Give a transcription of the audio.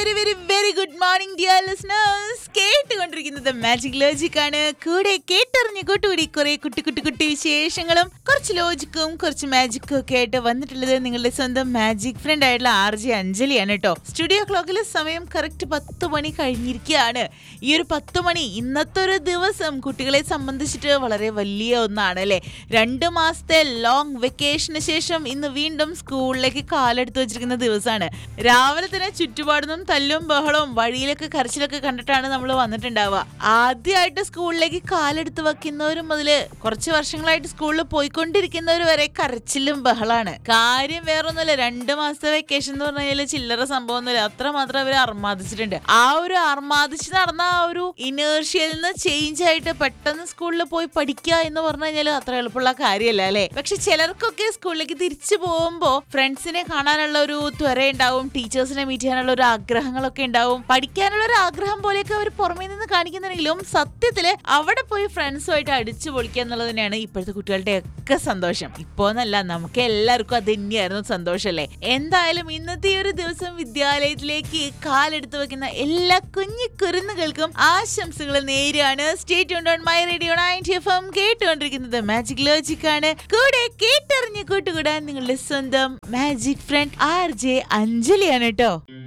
very very very good morning dear listeners കേട്ടുകൊണ്ടിരിക്കുന്നത് magic logic ആണ് കൂടെ കേട്ടറിഞ്ഞ് കൂട്ടുകൂടി കുറെ കുട്ടി കുട്ടി കുട്ടി വിശേഷങ്ങളും കുറച്ച് ലോജിക്കും കുറച്ച് മാജിക്കും ഒക്കെ ആയിട്ട് വന്നിട്ടുള്ളത് നിങ്ങളുടെ സ്വന്തം മാജിക് ഫ്രണ്ട് ആയിട്ടുള്ള ആർ ജെ അഞ്ജലിയാണ് കേട്ടോ സ്റ്റുഡിയോ ക്ലോക്കിൽ സമയം കറക്റ്റ് പത്ത് മണി കഴിഞ്ഞിരിക്കുകയാണ് ഈ ഒരു പത്ത് മണി ഇന്നത്തെ ഒരു ദിവസം കുട്ടികളെ സംബന്ധിച്ചിട്ട് വളരെ വലിയ ഒന്നാണ് അല്ലെ രണ്ട് മാസത്തെ ലോങ് വെക്കേഷന് ശേഷം ഇന്ന് വീണ്ടും സ്കൂളിലേക്ക് കാലെടുത്ത് വെച്ചിരിക്കുന്ന ദിവസമാണ് രാവിലെ തന്നെ ചുറ്റുപാടുന്നും തല്ലും ബഹളവും വഴിയിലൊക്കെ കരച്ചിലൊക്കെ കണ്ടിട്ടാണ് നമ്മൾ വന്നിട്ടുണ്ടാവുക ആദ്യമായിട്ട് സ്കൂളിലേക്ക് കാലെടുത്ത് വെക്കുന്നവരും മുതല് കുറച്ച് വർഷങ്ങളായിട്ട് സ്കൂളിൽ പോയിക്കൊണ്ടിരിക്കുന്നവർ വരെ കരച്ചിലും ബഹളാണ് കാര്യം വേറൊന്നുമില്ല രണ്ട് മാസത്തെ വെക്കേഷൻ എന്ന് പറഞ്ഞാൽ ചില്ലറ സംഭവമൊന്നുമില്ല അത്രമാത്രം അവർ അർമാദിച്ചിട്ടുണ്ട് ആ ഒരു അർമാദിച്ച് നടന്ന ആ ഒരു ഇനേർഷ്യയിൽ നിന്ന് ചേഞ്ച് ആയിട്ട് പെട്ടെന്ന് സ്കൂളിൽ പോയി പഠിക്കുക എന്ന് പറഞ്ഞു കഴിഞ്ഞാൽ അത്ര എളുപ്പമുള്ള കാര്യമല്ല അല്ലെ പക്ഷെ ചിലർക്കൊക്കെ സ്കൂളിലേക്ക് തിരിച്ചു പോകുമ്പോ ഫ്രണ്ട്സിനെ കാണാനുള്ള ഒരു ത്വര ഉണ്ടാവും ടീച്ചേഴ്സിനെ മീറ്റ് ചെയ്യാനുള്ള ഒരു ആഗ്രഹങ്ങളൊക്കെ ഉണ്ടാവും പഠിക്കാനുള്ള ഒരു ആഗ്രഹം പോലെയൊക്കെ അവർ പുറമേ നിന്ന് കാണിക്കുന്നുണ്ടെങ്കിലും സത്യത്തില് അവിടെ പോയി ഫ്രണ്ട്സുമായിട്ട് അടിച്ചു പൊളിക്കുക എന്നുള്ളത് തന്നെയാണ് ഇപ്പോഴത്തെ കുട്ടികളുടെ ഒക്കെ സന്തോഷം ഇപ്പോന്നല്ല നമുക്ക് എല്ലാവർക്കും അത് തന്നെയായിരുന്നു സന്തോഷല്ലേ എന്തായാലും ഇന്നത്തെ ഈ ഒരു ദിവസം വിദ്യാലയത്തിലേക്ക് കാലെടുത്ത് വെക്കുന്ന എല്ലാ കുഞ്ഞു കുരുന്നുകൾക്കും ആശംസകൾ നേരാണ് state on my radio ninety F M കേട്ടുകൊണ്ടിരിക്കുന്നത് മാജിക് ലോജിക് ആണ് കൂടെ കേട്ടറിഞ്ഞ് കൂട്ടുകൂടാൻ നിങ്ങളുടെ സ്വന്തം മാജിക് ഫ്രണ്ട് ആർ ജെ അഞ്ജലിയാണ് കേട്ടോ